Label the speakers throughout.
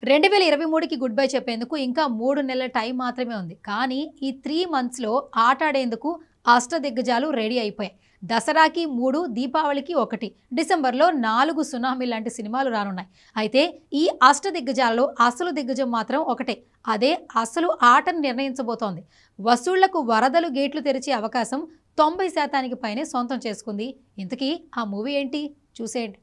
Speaker 1: రెండు వేల ఇరవై మూడుకి గుడ్ బై చెప్పేందుకు ఇంకా మూడు నెలల టైం మాత్రమే ఉంది కానీ ఈ త్రీ మంత్స్లో ఆట ఆడేందుకు అష్టదిగ్గజాలు రెడీ అయిపోయాయి దసరాకి మూడు దీపావళికి ఒకటి డిసెంబర్లో నాలుగు సునామీ లాంటి సినిమాలు రానున్నాయి అయితే ఈ అష్టదిగ్గజాలలో అసలు దిగ్గజం మాత్రం ఒకటే అదే అసలు ఆటను నిర్ణయించబోతోంది వసూళ్లకు వరదలు గేట్లు తెరిచే అవకాశం తొంభై శాతానికి పైనే సొంతం చేసుకుంది ఇంతకీ ఆ మూవీ ఏంటి చూసేయండి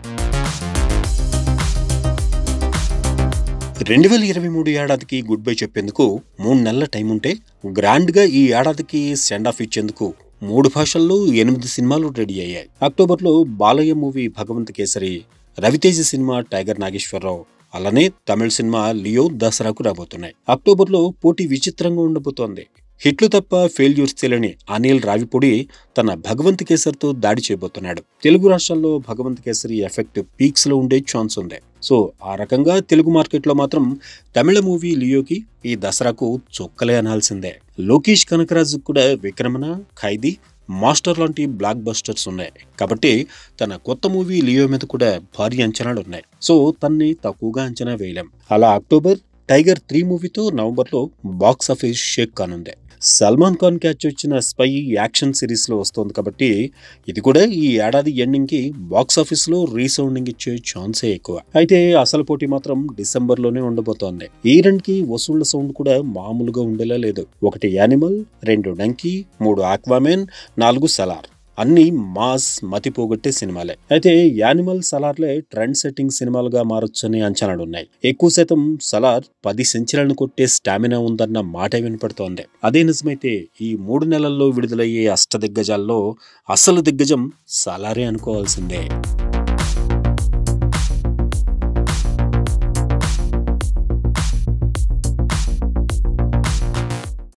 Speaker 2: రెండు వేల ఇరవై మూడు ఏడాదికి గుడ్ బై చెప్పేందుకు మూడు నెలల టైం ఉంటే గ్రాండ్గా ఈ ఏడాదికి సెండ్ ఆఫ్ ఇచ్చేందుకు మూడు భాషల్లో ఎనిమిది సినిమాలు రెడీ అయ్యాయి అక్టోబర్లో బాలయ్య మూవీ భగవంత్ కేసరి రవితేజ సినిమా టైగర్ నాగేశ్వరరావు అలానే తమిళ సినిమా లియో దసరాకు రాబోతున్నాయి అక్టోబర్లో పోటీ విచిత్రంగా ఉండబోతోంది హిట్లు తప్ప ఫెయిల్యూర్స్ తెలియని అనిల్ రావిపూడి తన భగవంత్ కేసరితో దాడి చేయబోతున్నాడు తెలుగు రాష్ట్రాల్లో భగవంత్ కేసరి ఎఫెక్ట్ పీక్స్ లో ఉండే ఛాన్స్ ఉంది సో ఆ రకంగా తెలుగు మార్కెట్లో మాత్రం తమిళ మూవీ లియోకి ఈ దసరాకు చొక్కలే అనాల్సిందే లోకేష్ కనకరాజు కూడా విక్రమణ ఖైదీ మాస్టర్ లాంటి బ్లాక్ బస్టర్స్ ఉన్నాయి కాబట్టి తన కొత్త మూవీ లియో మీద కూడా భారీ అంచనాలు ఉన్నాయి సో తన్ని తక్కువగా అంచనా వేయలేం అలా అక్టోబర్ టైగర్ త్రీ మూవీతో నవంబర్లో బాక్స్ ఆఫీస్ షేక్ కానుంది సల్మాన్ ఖాన్ క్యాచ్ వచ్చిన స్పై యాక్షన్ సిరీస్ లో వస్తోంది కాబట్టి ఇది కూడా ఈ ఏడాది ఎండింగ్ కి బాక్స్ ఆఫీస్ లో రీసౌండింగ్ ఇచ్చే ఛాన్సే ఎక్కువ అయితే అసలు పోటీ మాత్రం డిసెంబర్ లోనే ఉండబోతోంది ఈ రెండుకి వసూళ్ల సౌండ్ కూడా మామూలుగా ఉండేలా లేదు ఒకటి యానిమల్ రెండు డంకీ మూడు ఆక్వామెన్ నాలుగు సలార్ అన్ని మాస్ మతి పోగొట్టే సినిమాలే అయితే యానిమల్ సలార్లే ట్రెండ్ సెట్టింగ్ సినిమాలుగా మారొచ్చని అంచనాలున్నాయి ఎక్కువ శాతం సలార్ పది సెంచరీలను కొట్టే స్టామినా ఉందన్న మాట వినపడుతోంది అదే నిజమైతే ఈ మూడు నెలల్లో విడుదలయ్యే అష్ట దిగ్గజాల్లో అసలు దిగ్గజం సలారే అనుకోవాల్సిందే